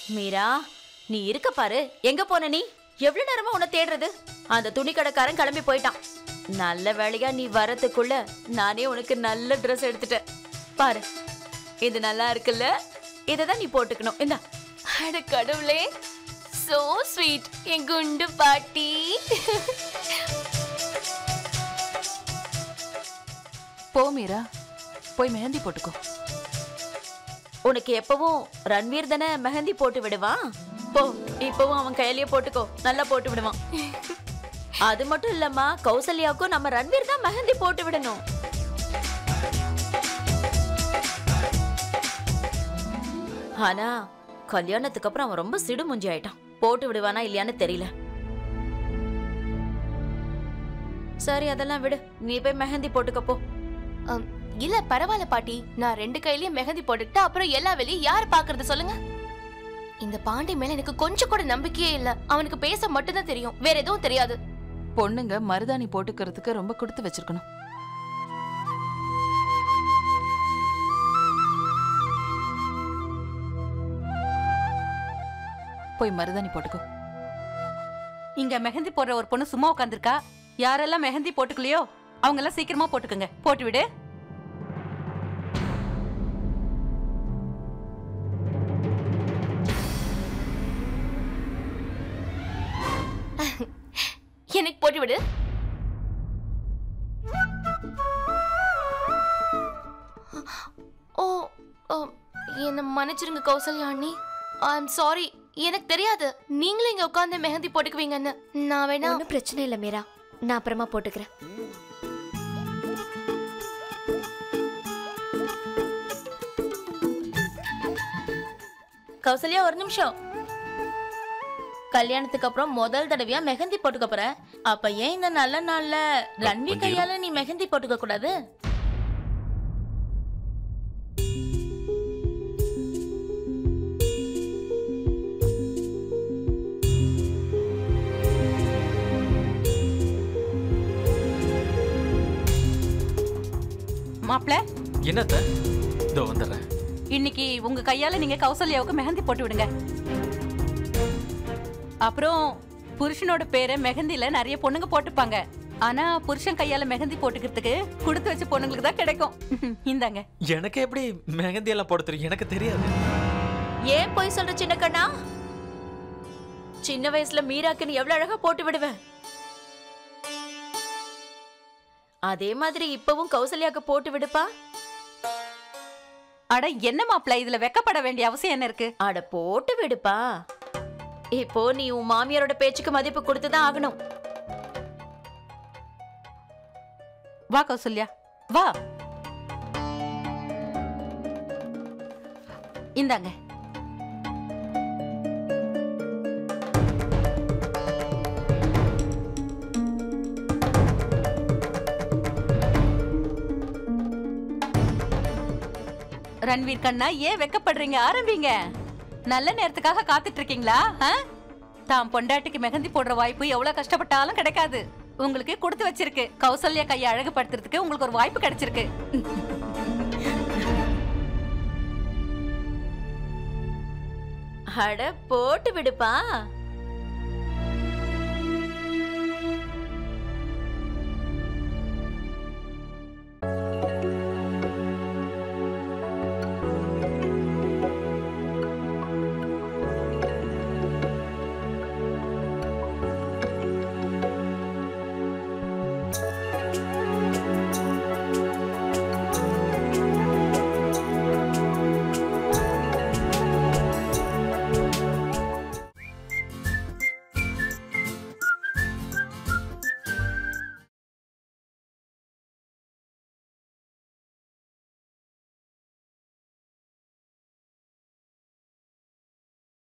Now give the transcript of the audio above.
மீரா நீ இருக்க பாரு எங்க போன நீ எவ்வளவு நேரமா உன்னை தேடுறது அந்த துணி கடைக்காரன் கிளம்பி போயிட்டான் நல்ல வேலையா நீ வரதுக்குள்ள நானே உனக்கு நல்ல Dress எடுத்துட்டேன் பாரு இது நல்லா இருக்குல்ல இதை தான் நீ போட்டுக்கணும் இந்தா அட கடவுளே சோ ஸ்வீட் என் குண்டு பாட்டி போ மீரா போய் மெஹந்தி போட்டுக்கோ உனக்கு எப்பவும் ரன்வீர் தானே மெஹந்தி போட்டு விடுவான் போ இப்பவும் அவன் கையிலேயே போட்டுக்கோ நல்லா போட்டு விடுவான் அது மட்டும் இல்லம்மா கௌசல்யாவுக்கும் நம்ம ரன்வீர் தான் மெஹந்தி போட்டு விடணும் ஆனா கல்யாணத்துக்கு அப்புறம் அவன் ரொம்ப சிடுமுஞ்சி ஆயிட்டான் போட்டு விடுவானா இல்லையான்னு தெரியல சரி அதெல்லாம் விடு நீ போய் மெஹந்தி போட்டுக்க போ அம், இல்ல பரவாயில்ல பாட்டி நான் ரெண்டு கையிலயும் மெஹந்தி போட்டுக்கிட்டு அப்புறம் எல்லா வேலையும் யார் பாக்குறது சொல்லுங்க இந்த பாண்டி மேல எனக்கு கொஞ்சம் கூட நம்பிக்கையே இல்ல அவனுக்கு பேச மட்டும்தான் தெரியும் வேற எதுவும் தெரியாது பொண்ணுங்க மருதாணி போட்டுக்கிறதுக்கு ரொம்ப கொடுத்து வச்சிருக்கணும் போய் மருதாணி போட்டுக்கோ இங்க மெஹந்தி போடுற ஒரு பொண்ணு சும்மா உட்காந்துருக்கா யாரெல்லாம் மெஹந்தி போட்டுக்கலையோ அவங்க எல்லாம் சீக்கிரமா போட்டுக்கோங்க போட்டு விடு எனக்கு போட்டு விடு ஓ ஓ, என்னை மன்னிச்சிருங்க கௌசல்யா அண்ணி ஐ எம் சாரி எனக்கு தெரியாது நீங்களும் இங்க உட்காந்து மெஹந்தி போட்டுக்குவீங்கன்னு நான் வேணா ஒன்றும் பிரச்சனை இல்லை மீரா நான் அப்புறமா போட்டுக்கிறேன் கௌசல்யா ஒரு நிமிஷம் கல்யாணத்துக்கு அப்புறம் முதல் தடவையா மெஹந்தி போட்டுக்க போற அப்ப ஏன் இந்த நல்ல நாள்ல ரன்வி கொஞ்சம் கையால நீ மெஹந்தி போட்டுக்க கூடாது மாப்ள என்னத்த இதோ வந்துடுறேன் இன்னைக்கு உங்க கையால நீங்க கௌசல்யாவுக்கு மெஹந்தி போட்டு விடுங்க அப்புறம் புருஷனோட பேரை மெஹந்தில நிறைய பொண்ணுங்க போட்டுப்பாங்க ஆனா புருஷன் கையால மெஹந்தி போட்டுக்கிறதுக்கு கொடுத்து வச்ச பொண்ணுங்களுக்கு தான் கிடைக்கும் இந்தாங்க எனக்கு எப்படி மெஹந்தி எல்லாம் போட தெரியும் எனக்கு தெரியாது ஏன் போய் சொல்ற சின்ன கண்ணா சின்ன வயசுல மீராக்கு நீ எவ்வளவு அழகா போட்டு விடுவேன் அதே மாதிரி இப்பவும் கௌசல்யாக்கு போட்டு விடுப்பா அட என்ன மாப்ள இதுல வெக்கப்பட வேண்டிய அவசியம் என்ன இருக்கு அட போட்டு விடுப்பா இப்போ நீ உன் மாமியாரோட பேச்சுக்கு மதிப்பு கொடுத்துதான் ஆகணும் வா கௌசல்யா வா இந்தாங்க ரன்வீர் கண்ணா ஏன் வெக்கப்படுறீங்க ஆரம்பிங்க நல்ல நேரத்துக்காக காத்துட்டு இருக்கீங்களா ஆ? தாம் பொண்டாட்டிக்கு மெஹந்தி போடுற வாய்ப்பு எவ்வளவு கஷ்டப்பட்டாலும் கிடைக்காது உங்களுக்கு கொடுத்து வச்சிருக்கு கௌசல்யா கையை அழகுபடுத்துறதுக்கு உங்களுக்கு ஒரு வாய்ப்பு கிடைச்சிருக்கு அட போட்டு விடுப்பா